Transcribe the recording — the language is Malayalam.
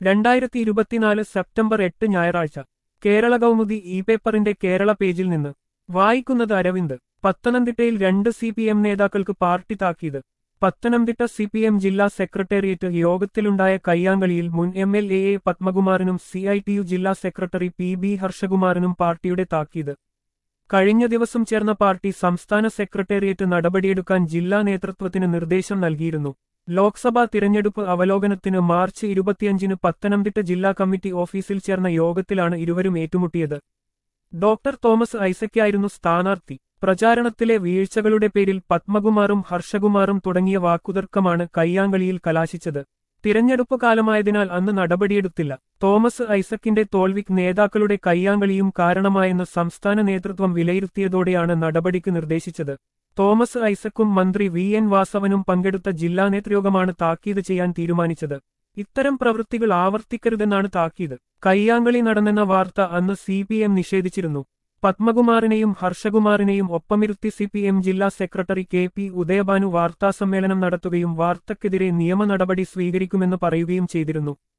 രണ്ടായിരത്തി ഇരുപത്തിനാല് സെപ്റ്റംബർ എട്ട് ഞായറാഴ്ച കേരള കൗമുദി ഇ പേപ്പറിന്റെ കേരള പേജിൽ നിന്ന് വായിക്കുന്നത് അരവിന്ദ് പത്തനംതിട്ടയിൽ രണ്ട് സി പി എം നേതാക്കൾക്ക് പാർട്ടി താക്കീത് പത്തനംതിട്ട സി പി എം ജില്ലാ സെക്രട്ടേറിയറ്റ് യോഗത്തിലുണ്ടായ കയ്യാങ്കളിയിൽ മുൻ എം എൽ എ എ പത്മകുമാറിനും സി ഐ ടി യു ജില്ലാ സെക്രട്ടറി പി ബി ഹർഷകുമാറിനും പാർട്ടിയുടെ താക്കീത് കഴിഞ്ഞ ദിവസം ചേർന്ന പാർട്ടി സംസ്ഥാന സെക്രട്ടേറിയറ്റ് നടപടിയെടുക്കാൻ ജില്ലാ നേതൃത്വത്തിന് നിർദ്ദേശം നൽകിയിരുന്നു ലോക്സഭാ തിരഞ്ഞെടുപ്പ് അവലോകനത്തിന് മാർച്ച് ഇരുപത്തിയഞ്ചിന് പത്തനംതിട്ട ജില്ലാ കമ്മിറ്റി ഓഫീസിൽ ചേർന്ന യോഗത്തിലാണ് ഇരുവരും ഏറ്റുമുട്ടിയത് ഡോക്ടർ തോമസ് ഐസക്കായിരുന്നു സ്ഥാനാർത്ഥി പ്രചാരണത്തിലെ വീഴ്ചകളുടെ പേരിൽ പത്മകുമാറും ഹർഷകുമാറും തുടങ്ങിയ വാക്കുതർക്കമാണ് കയ്യാങ്കളിയിൽ കലാശിച്ചത് തിരഞ്ഞെടുപ്പ് കാലമായതിനാൽ അന്ന് നടപടിയെടുത്തില്ല തോമസ് ഐസക്കിന്റെ തോൽവിക്ക് നേതാക്കളുടെ കയ്യാങ്കളിയും കാരണമായെന്ന് സംസ്ഥാന നേതൃത്വം വിലയിരുത്തിയതോടെയാണ് നടപടിക്ക് നിർദ്ദേശിച്ചത് തോമസ് ഐസക്കും മന്ത്രി വി എൻ വാസവനും പങ്കെടുത്ത ജില്ലാ നേതൃയോഗമാണ് താക്കീത് ചെയ്യാൻ തീരുമാനിച്ചത് ഇത്തരം പ്രവൃത്തികൾ ആവർത്തിക്കരുതെന്നാണ് താക്കീത് കയ്യാങ്കളി നടന്നെന്ന വാർത്ത അന്ന് സി പി എം നിഷേധിച്ചിരുന്നു പത്മകുമാറിനെയും ഹർഷകുമാറിനെയും ഒപ്പമിരുത്തി സി പി എം ജില്ലാ സെക്രട്ടറി കെ പി ഉദയഭാനു വാർത്താസമ്മേളനം നടത്തുകയും വാർത്തക്കെതിരെ നിയമ നടപടി സ്വീകരിക്കുമെന്ന് പറയുകയും ചെയ്തിരുന്നു